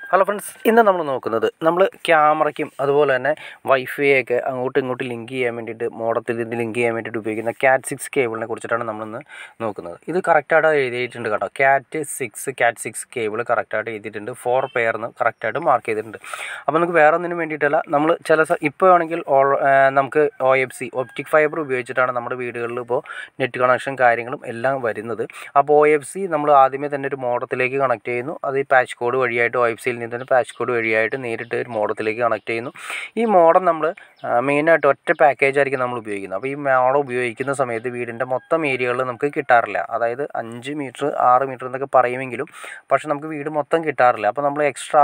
hello friends ഇന്ന് നമ്മൾ നോക്കുന്നത് നമ്മൾ ക്യാമറയ്ക്കും അതുപോലെ തന്നെ വൈഫൈ ഒക്കെ അങ്ങോട്ടും ഇങ്ങോട്ടും ലിങ്ക് ചെയ്യാൻ വേണ്ടിയിട്ട് മോഡത്തിൽ ഇത് ലിങ്ക് ചെയ്യാൻ വേണ്ടിയിട്ട് ഉപയോഗിക്കുന്ന ക്യാറ്റ് സിക്സ് കേബിളിനെ കുറിച്ചിട്ടാണ് നമ്മളിന്ന് നോക്കുന്നത് ഇത് കറക്റ്റായിട്ട് എഴുതിയിട്ടുണ്ട് കേട്ടോ cat six cat six cable കറക്റ്റായിട്ട് എഴുതിയിട്ടുണ്ട് ഫോർ പെയർന്ന് കറക്റ്റായിട്ട് മാർക്ക് ചെയ്തിട്ടുണ്ട് അപ്പോൾ നമുക്ക് വേറെ ഒന്നിനും വേണ്ടിയിട്ടല്ല നമ്മൾ ചില സ- ഇപ്പോൾ ആണെങ്കിൽ ഓൾ നമുക്ക് O F C optic fibre ഉപയോഗിച്ചിട്ടാണ് നമ്മുടെ വീടുകളിൽ ഇപ്പോൾ നെറ്റ് കണക്ഷൻ കാര്യങ്ങളും എല്ലാം വരുന്നത് അപ്പോൾ ഒ എഫ് സി നമ്മൾ ആദ്യമേ തന്നെ ഒരു മോഡത്തിലേക്ക് കണക്ട് ചെയ്യുന്നു അത് ഈ പാച്ച് കോഡ് വഴിയായിട്ട് ഒ എഫ് സിയിൽ നിന്ന് തന്നെ പാച്ച് കോഡ് വഴിയായിട്ട് നേരിട്ട് ഒരു മോഡത്തിലേക്ക് കണക്ട് ചെയ്യുന്നു ഈ മോഡം നമ്മൾ മെയിനായിട്ട് ഒറ്റ പാക്കേജ് ആയിരിക്കും നമ്മൾ ഉപയോഗിക്കുന്നത് അപ്പോൾ ഈ മോഡം ഉപയോഗിക്കുന്ന സമയത്ത് വീടിൻ്റെ മൊത്തം ഏരിയകളിൽ നമുക്ക് കിട്ടാറില്ല അതായത് അഞ്ച് മീറ്റർ ആറ് മീറ്റർ എന്നൊക്കെ പറയുമെങ്കിലും പക്ഷെ നമുക്ക് വീട് മൊത്തം കിട്ടാറില്ല അപ്പോൾ നമ്മൾ എക്സ്ട്രാ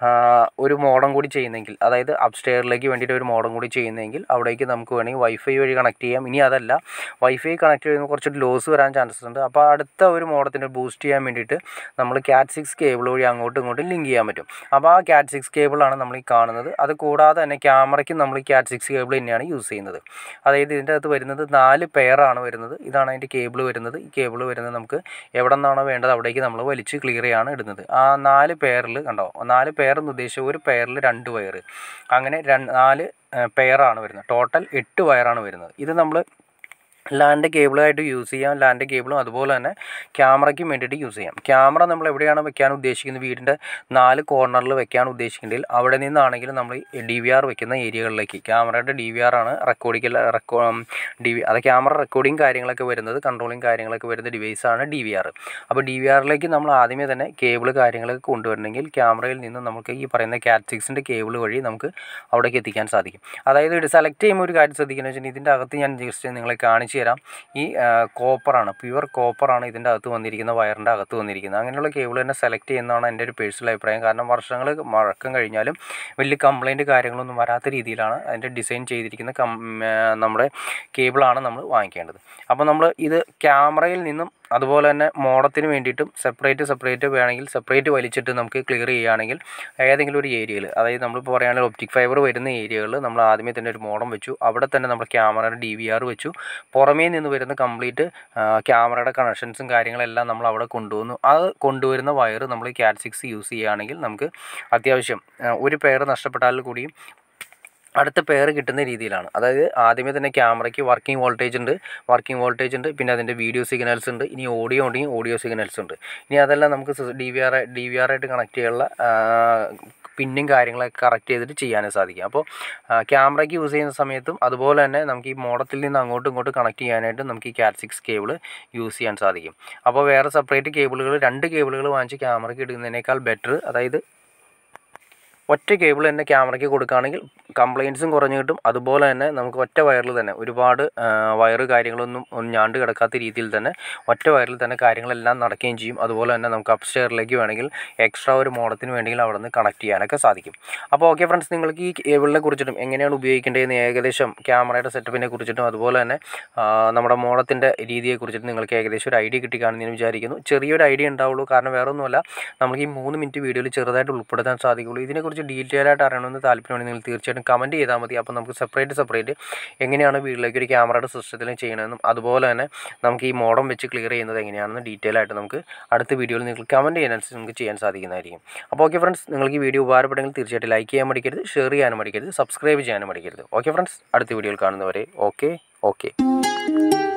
ഒരു മോഡം കൂടി ചെയ്യുന്നെങ്കിൽ അതായത് അപ്സ്റ്റെയറിലേക്ക് വേണ്ടിയിട്ട് ഒരു മോഡം കൂടി ചെയ്യുന്നെങ്കിൽ അവിടേക്ക് നമുക്ക് വേണമെങ്കിൽ വൈഫൈ വഴി കണക്ട് ചെയ്യാം ഇനി അതല്ല വൈഫൈ കണക്ട് ചെയ്യുമ്പോൾ കുറച്ച് ലോസ് വരാൻ ചാൻസസ് ഉണ്ട് അപ്പോൾ അടുത്ത ഒരു മോഡത്തിന് ബൂസ്റ്റ് ചെയ്യാൻ വേണ്ടിയിട്ട് നമ്മൾ ക്യാറ്റ് സിക്സ് കേബിൾ വഴി അങ്ങോട്ടും ഇങ്ങോട്ടും ലിങ്ക് ചെയ്യാൻ പറ്റും അപ്പോൾ ആ ക്യാറ്റ് സിക്സ് കേബിളാണ് നമ്മൾ ഈ കാണുന്നത് അത് കൂടാതെ തന്നെ ക്യാമറയ്ക്ക് നമ്മൾ ഈ ക്യാറ്റ് സിക്സ് കേബിൾ തന്നെയാണ് യൂസ് ചെയ്യുന്നത് അതായത് ഇതിൻ്റെ അകത്ത് വരുന്നത് നാല് പെയറാണ് വരുന്നത് ഇതാണ് അതിൻ്റെ കേബിൾ വരുന്നത് ഈ കേബിൾ വരുന്നത് നമുക്ക് എവിടെ നിന്നാണോ വേണ്ടത് അവിടേക്ക് നമ്മൾ വലിച്ച് ക്ലിയർ ചെയ്യാണ് ഇടുന്നത് ആ നാല് പെയറിൽ കണ്ടോ നാല് പെയർ എന്ന് ഉദ്ദേശിച്ച ഒരു പെയറിൽ രണ്ട് വയർ അങ്ങനെ രണ്ട് നാല് പെയറാണ് വരുന്നത് ടോട്ടൽ എട്ട് വയറാണ് വരുന്നത് ഇത് നമ്മൾ ലാൻഡ് കേബിളായിട്ട് യൂസ് ചെയ്യാം ലാൻഡ് കേബിളും അതുപോലെ തന്നെ ക്യാമറയ്ക്കും വേണ്ടിയിട്ട് യൂസ് ചെയ്യാം ക്യാമറ നമ്മൾ എവിടെയാണ് വെക്കാൻ ഉദ്ദേശിക്കുന്നത് വീടിൻ്റെ നാല് കോർണറിൽ വെക്കാൻ ഉദ്ദേശിക്കുന്നെങ്കിൽ അവിടെ നിന്നാണെങ്കിൽ നമ്മൾ ഡി വി ആർ വെക്കുന്ന ഏരിയകളിലേക്ക് ക്യാമറയുടെ ഡി വി ആർ ആണ് റെക്കോർഡിക്കൽ റെക്കോ ഡി വി അത് ക്യാമറ റെക്കോർഡിങ് കാര്യങ്ങളൊക്കെ വരുന്നത് കൺട്രോളിങ് കാര്യങ്ങളൊക്കെ വരുന്ന ഡിവൈസാണ് ഡി വി ആർ അപ്പോൾ ഡി വി ആറിലേക്ക് നമ്മൾ ആദ്യമേ തന്നെ കേബിൾ കാര്യങ്ങളൊക്കെ കൊണ്ടുവരണമെങ്കിൽ ക്യാമറയിൽ നിന്ന് നമുക്ക് ഈ പറയുന്ന ക്യാറ്റ് സിക്സിൻ്റെ കേബിൾ വഴി നമുക്ക് അവിടേക്ക് എത്തിക്കാൻ സാധിക്കും അതായത് ഇത് സെലക്ട് ചെയ്യുമ്പോൾ ഒരു കാര്യം ശ്രദ്ധിക്കുന്നത് വെച്ചാൽ ഇതിൻ്റെ അകത്ത് ഞാൻ ജസ്റ്റ് നിങ്ങളെ കാണിച്ചു തരാം ഈ കോപ്പറാണ് പ്യുവർ കോപ്പറാണ് ഇതിൻ്റെ അകത്ത് വന്നിരിക്കുന്ന വയറിൻ്റെ അകത്ത് വന്നിരിക്കുന്നത് അങ്ങനെയുള്ള കേബിൾ തന്നെ സെലക്ട് ചെയ്യുന്നതാണ് എൻ്റെ ഒരു പേഴ്സണൽ അഭിപ്രായം കാരണം വർഷങ്ങൾ മഴക്കം കഴിഞ്ഞാലും വലിയ കംപ്ലൈൻറ്റ് കാര്യങ്ങളൊന്നും വരാത്ത രീതിയിലാണ് അതിൻ്റെ ഡിസൈൻ ചെയ്തിരിക്കുന്ന കം നമ്മുടെ കേബിളാണ് നമ്മൾ വാങ്ങിക്കേണ്ടത് അപ്പോൾ നമ്മൾ ഇത് ക്യാമറയിൽ നിന്നും അതുപോലെ തന്നെ മോഡത്തിന് വേണ്ടിയിട്ടും സെപ്പറേറ്റ് സെപ്പറേറ്റ് വേണമെങ്കിൽ സെപ്പറേറ്റ് വലിച്ചിട്ട് നമുക്ക് ക്ലിയർ ചെയ്യുകയാണെങ്കിൽ ഏതെങ്കിലും ഒരു ഏരിയയിൽ അതായത് നമ്മളിപ്പോൾ പറയുകയാണെങ്കിൽ ഒപ്റ്റിക് ഫൈബർ വരുന്ന ഏരിയകളിൽ നമ്മൾ ആദ്യമേ തന്നെ ഒരു മോഡം വെച്ചു അവിടെ തന്നെ നമ്മൾ ക്യാമറയുടെ ഡി വി ആർ വെച്ചു പുറമേ നിന്ന് വരുന്ന കംപ്ലീറ്റ് ക്യാമറയുടെ കണക്ഷൻസും കാര്യങ്ങളെല്ലാം നമ്മൾ അവിടെ കൊണ്ടുവന്നു അത് കൊണ്ടുവരുന്ന വയർ നമ്മൾ ക്യാറ്റ് സിക്സ് യൂസ് ചെയ്യുകയാണെങ്കിൽ നമുക്ക് അത്യാവശ്യം ആ, ഒരു പെയർ നഷ്ടപ്പെട്ടാൽ കൂടിയും അടുത്ത പെയർ കിട്ടുന്ന രീതിയിലാണ് അതായത് ആദ്യമേ തന്നെ ക്യാമറയ്ക്ക് വർക്കിംഗ് വോൾട്ടേജ് ഉണ്ട് വർക്കിംഗ് വോൾട്ടേജ് ഉണ്ട് പിന്നെ അതിൻ്റെ വീഡിയോ സിഗ്നൽസ് ഉണ്ട് ഇനി ഓഡിയോ ഉണ്ടെങ്കിൽ ഓഡിയോ സിഗ്നൽസ് ഉണ്ട് ഇനി അതെല്ലാം നമുക്ക് D V R D V R ആയിട്ട് കണക്ട് ചെയ്യാനുള്ള പിന്നും കാര്യങ്ങളൊക്കെ കറക്റ്റ് ചെയ്തിട്ട് ചെയ്യാനും സാധിക്കും അപ്പോൾ ക്യാമറയ്ക്ക് യൂസ് ചെയ്യുന്ന സമയത്തും അതുപോലെ തന്നെ നമുക്ക് ഈ മോഡത്തിൽ നിന്ന് അങ്ങോട്ടും ഇങ്ങോട്ടും കണക്ട് ചെയ്യാനായിട്ട് നമുക്ക് ഈ ക്യാറ്റ് സിക്സ് കേബിൾ യൂസ് ചെയ്യാൻ സാധിക്കും അപ്പോൾ വേറെ സെപ്പറേറ്റ് കേബിളുകൾ രണ്ട് കേബിളുകൾ വാങ്ങിച്ച് ക്യാമറയ്ക്ക് ഇടുന്നതിനേക്കാൾ ബെറ്റർ അതായത് ഒറ്റ കേബിൾ തന്നെ ക്യാമറയ്ക്ക് കൊടുക്കുകയാണെങ്കിൽ കംപ്ലയിൻസും കുറഞ്ഞു കിട്ടും അതുപോലെ തന്നെ നമുക്ക് ഒറ്റ വയറിൽ തന്നെ ഒരുപാട് വയറ് കാര്യങ്ങളൊന്നും ഒന്നും ഞാണ്ട് കിടക്കാത്ത രീതിയിൽ തന്നെ ഒറ്റ വയറിൽ തന്നെ കാര്യങ്ങളെല്ലാം നടക്കുകയും ചെയ്യും അതുപോലെ തന്നെ നമുക്ക് അപ്സ്റ്റെയറിലേക്ക് വേണമെങ്കിൽ എക്സ്ട്രാ ഒരു മോഡത്തിന് വേണമെങ്കിൽ അവിടെ നിന്ന് കണക്ട് ചെയ്യാനൊക്കെ സാധിക്കും അപ്പോൾ ഓക്കെ ഫ്രണ്ട്സ് നിങ്ങൾക്ക് ഈ കേബിളിനെ കുറിച്ചിട്ടും എങ്ങനെയാണ് ഉപയോഗിക്കേണ്ടതെന്ന് ഏകദേശം ക്യാമറയുടെ സെറ്റപ്പിനെ കുറിച്ചിട്ടും അതുപോലെ തന്നെ ആ, നമ്മുടെ മോഡത്തിൻ്റെ രീതിയെക്കുറിച്ചിട്ടും നിങ്ങൾക്ക് ഏകദേശം ഒരു ഐഡിയ കിട്ടിക്കാണെന്ന് ഞാൻ വിചാരിക്കുന്നു ചെറിയൊരു ഐഡിയ ഉണ്ടാവുള്ളൂ കാരണം വേറെ ഒന്നുമല്ല നമുക്ക് ഈ മൂന്ന് മിനിറ്റ് വീഡിയോയിൽ ചെറുതായിട്ട് ഉൾപ്പെടുത്താൻ സാധിക്കുള്ളൂ ഇതിനെക്കുറിച്ച് ഡീറ്റെയിൽ ആയിട്ട് അറിയണമെന്ന് താല്പര്യമുണ്ടെങ്കിൽ നിങ്ങൾ തീർച്ചയായിട്ടും കമൻറ്റ് ചെയ്താൽ മതി അപ്പോൾ നമുക്ക് സെപ്പറേറ്റ് സെപ്പറേറ്റ് എങ്ങനെയാണ് വീട്ടിലേക്ക് ഒരു ക്യാമറയുടെ സിസ്റ്റത്തിൽ ചെയ്യണമെന്നും അതുപോലെ തന്നെ നമുക്ക് ഈ മോഡം വെച്ച് ക്ലിയർ ചെയ്യുന്നത് എങ്ങനെയാണെന്ന് ഡീറ്റെയിൽ ആയിട്ട് നമുക്ക് അടുത്ത വീഡിയോയിൽ നിങ്ങൾ കമൻറ്റ് ചെയ്യാനനുസരിച്ച് നമുക്ക് ചെയ്യാൻ സാധിക്കുന്നതായിരിക്കും അപ്പോൾ ഓക്കെ ഫ്രണ്ട്സ് നിങ്ങൾക്ക് ഈ വീഡിയോ ഉപകാരപ്പെട്ടെങ്കിൽ തീർച്ചയായിട്ടും ലൈക്ക് ചെയ്യാൻ മടിക്കരുത് ഷെയർ ചെയ്യാനും മടിക്കരുത് സബ്സ്ക്രൈബ് ചെയ്യാനും മടിക്കരുത് ഓക്കെ ഫ്രണ്ട്സ് അടുത്ത വീഡിയോയിൽ കാണുന്നവരെ ഓക്കെ ഓക്കെ